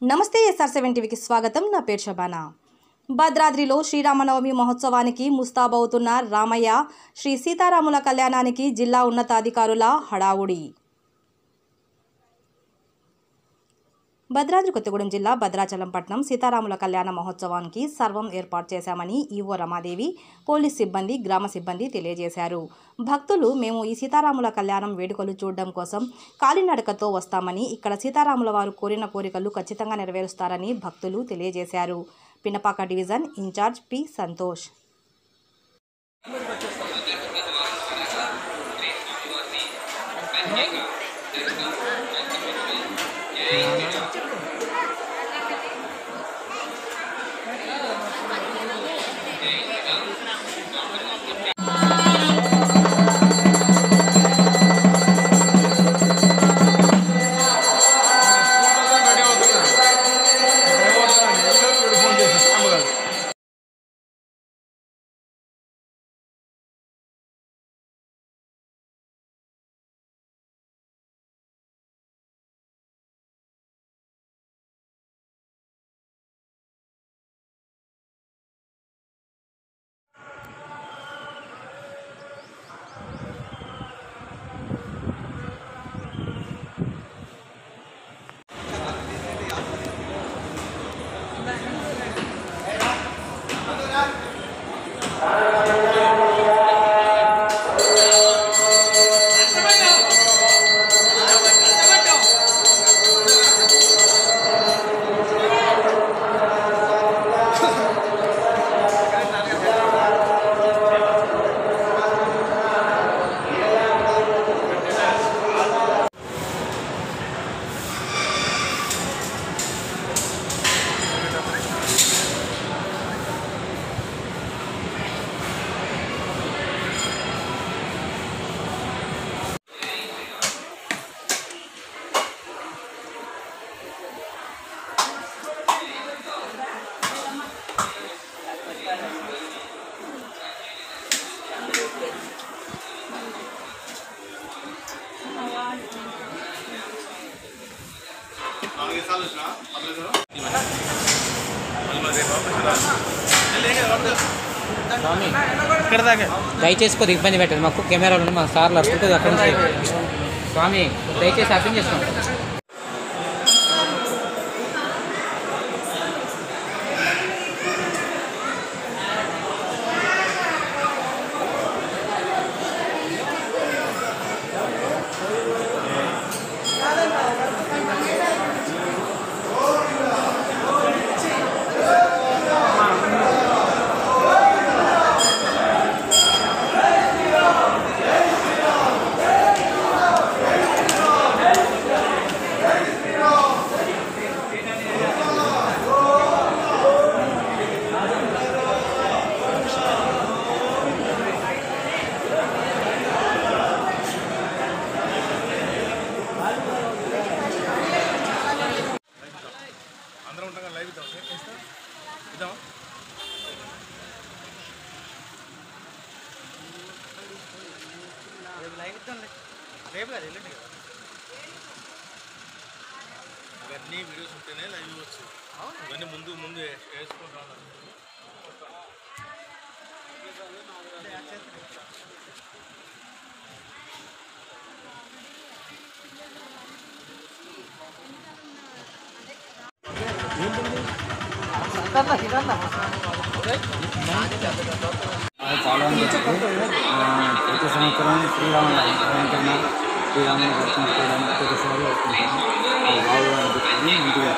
నమస్తే SR seven టీవీకి స్వాగతం నా పేరు శబానా భద్రాద్రిలో శ్రీరామనవమి మహోత్సవానికి ముస్తాబవుతున్న రామయ్య శ్రీ సీతారాముల కళ్యాణానికి జిల్లా ఉన్నతాధికారుల హడావుడి భద్రాద్రి కొత్తగూడెం జిల్లా భద్రాచలం పట్నం సీతారాముల కళ్యాణ మహోత్సవానికి సర్వం ఏర్పాటు చేశామని ఈవో రమాదేవి పోలీస్ సిబ్బంది గ్రామ సిబ్బంది తెలియజేశారు భక్తులు మేము ఈ సీతారాముల కళ్యాణం వేడుకలు చూడడం కోసం కాలినడకతో వస్తామని ఇక్కడ సీతారాముల వారు కోరిన కోరికలు ఖచ్చితంగా నెరవేరుస్తారని భక్తులు తెలియజేశారు Pinapaka division in-charge P Santosh దయచేసి కొద్దిగా ఇబ్బంది పెట్టండి మాకు కెమెరాలు మా సార్లు వస్తుంటుంది అక్కడ నుంచి స్వామి దయచేసి అర్థం చేసుకోండి అందరం ఉంటాం కదా లైవ్ ఇద్దాం ఇస్తా ఇద్దాం రేపు కదా ఎల్లుండి కదా ఇవన్నీ వీడియోస్ ఉంటేనే లైవ్ ఇవ్వచ్చు ఇవన్నీ ముందు ముందు వేసుకుంటాను ఫాలోయింగ్ వచ్చింది ప్రతి సంవత్సరం శ్రీరామ వెంకన్న శ్రీరాముని దర్శనం చేయడం ప్రతిసారి వస్తుంటాను బాగా అనిపిస్తుంది ఇంటిగా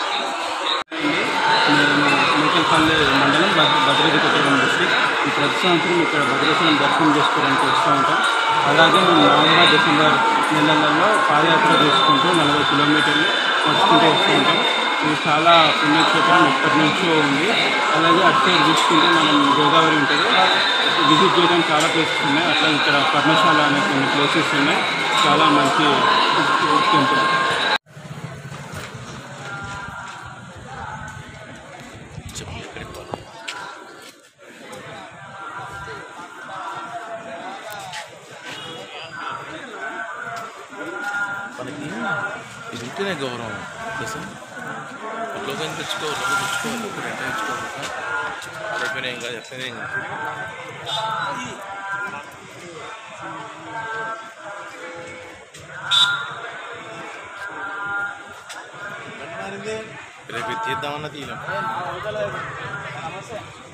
మేకల్పల్లి మండలం భద్ర భద్రాద్రి కొత్తగూడెం డిస్ట్రిక్ట్ ఈ ప్రతి సంవత్సరం ఇక్కడ భద్రేశ్వరం దర్శనం చేసుకోవడానికి వస్తూ ఉంటాం అలాగే మేము నవంబర్ డిసెంబర్ నెలలలో పాదయాత్ర చేసుకుంటూ నలభై కిలోమీటర్లు నడుచుకుంటూ వస్తూ ఉంటాం ఇది చాలా పుణ్యక్షేత్రం ఎప్పటి నుంచో ఉంది అలాగే అటు సైడ్ చూసుకుంటే మనం గోదావరి ఉంటుంది విజిట్ చేయడానికి చాలా ప్లేసెస్ ఉన్నాయి అట్లా ఇక్కడ పర్ణశాల అనే కొన్ని ప్లేసెస్ ఉన్నాయి చాలా మంచి టెంపుల్ మనకి ఇది ఉంటేనే గౌరవం తెలుసా లోకం తెచ్చుకో రెండు తెచ్చుకో ఒక రెండు తెచ్చుకో అయిపోయినాయి ఇంకా ఎట్లనే ఇంకా రేపు ఇది తీద్దామన్నా తీయలేం